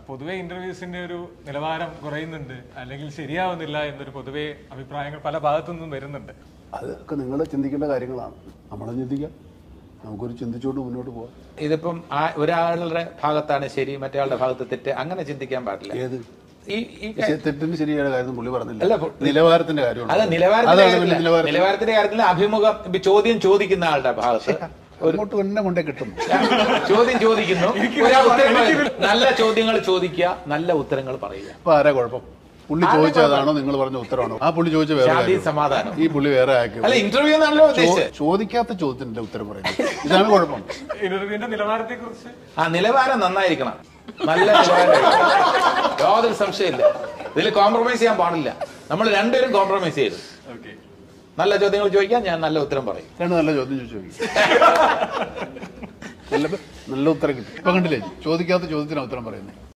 പൊതുവെ ഇന്റർവ്യൂസിന്റെ ഒരു നിലവാരം കുറയുന്നുണ്ട് അല്ലെങ്കിൽ ശരിയാവുന്നില്ല എന്നൊരു പൊതുവെ അഭിപ്രായങ്ങൾ പല ഭാഗത്തു നിന്നും വരുന്നുണ്ട് അതൊക്കെ നിങ്ങൾ ചിന്തിക്കേണ്ട കാര്യങ്ങളാണ് നമ്മളും ചിന്തിക്കാം നമുക്കൊരു ചിന്തിച്ചുകൊണ്ട് മുന്നോട്ട് പോവാം ഇതിപ്പം ആ- ഒരാളുടെ ഭാഗത്താണ് ശരി മറ്റേയാളുടെ ഭാഗത്ത് തെറ്റ് അങ്ങനെ ചിന്തിക്കാൻ പാടില്ല ഏത് ഈ ഈ ശരി, തെറ്റിന് ശരിയായ കാര്യം പുള്ളി അല്ല, പറഞ്ഞില്ല പു- നിലവാരത്തിന്റെ കാര്യമാണ് അത് നിലവാരത്തിന്റെ അതാണ് കാര്യത്തില് വലിയ നിലവാരം നിലവാരത്തിന്റെ കാര്യത്തിൽ അഭിമുഖം ഇപ്പൊ ചോദ്യം ചോദിക്കുന്ന ആളുടെ ഭാഗത്ത് അങ്ങോട്ട് തന്നെ കൊണ്ടേ കിട്ടും ചോദ്യം ചോദിക്കുന്നു ഒരാൾ ഉത്തരം പറയുന്നു. നല്ല ചോദ്യങ്ങൾ ചോദിക്കുക നല്ല ഉത്തരങ്ങൾ പറയുക അപ്പൊ ആരാ കുഴപ്പം പുള്ളി ചോദിച്ചതാണോ നിങ്ങൾ പറഞ്ഞ ഉത്തരമാണോ ആ പുള്ളി ചോദിച്ച വേറെ ശാന്തി കാര്യം. സമാധാനം ഈ പുള്ളി വേറെ ആക്കി അല്ല ഇന്റർവ്യൂ എന്നാണല്ലോ ഉദ്ദേശിച്ചത് ചോദിക്കാത്ത ചോദ്യത്തിന്റെ ഉത്തരം പറയുന്നത് ഇതാണ് കുഴപ്പം ഇന്റർവ്യൂവിന്റെ നിലവാരത്തെ കുറിച്ച് ആ നിലവാരം നന്നായിരിക്കണം നല്ല നിലവാരം യാതൊരു സംശയമില്ല ഇതിൽ കോംപ്രമൈസ് ചെയ്യാൻ പാടില്ല നമ്മൾ രണ്ടുപേരും കോംപ്രമൈസ് ചെയ്തു ഓക്കെ നല്ല ചോദ്യങ്ങൾ ചോദിക്കാൻ ഞാൻ നല്ല ഉത്തരം പറയും രണ്ട് നല്ല ചോദ്യം ചോദിച്ചു നല്ല നല്ല ഉത്തരം കിട്ടും ഇപ്പൊ കണ്ടില്ലേ ചോദിക്കാത്ത ചോദ്യത്തിന് ഉത്തരം പറയുന്നത്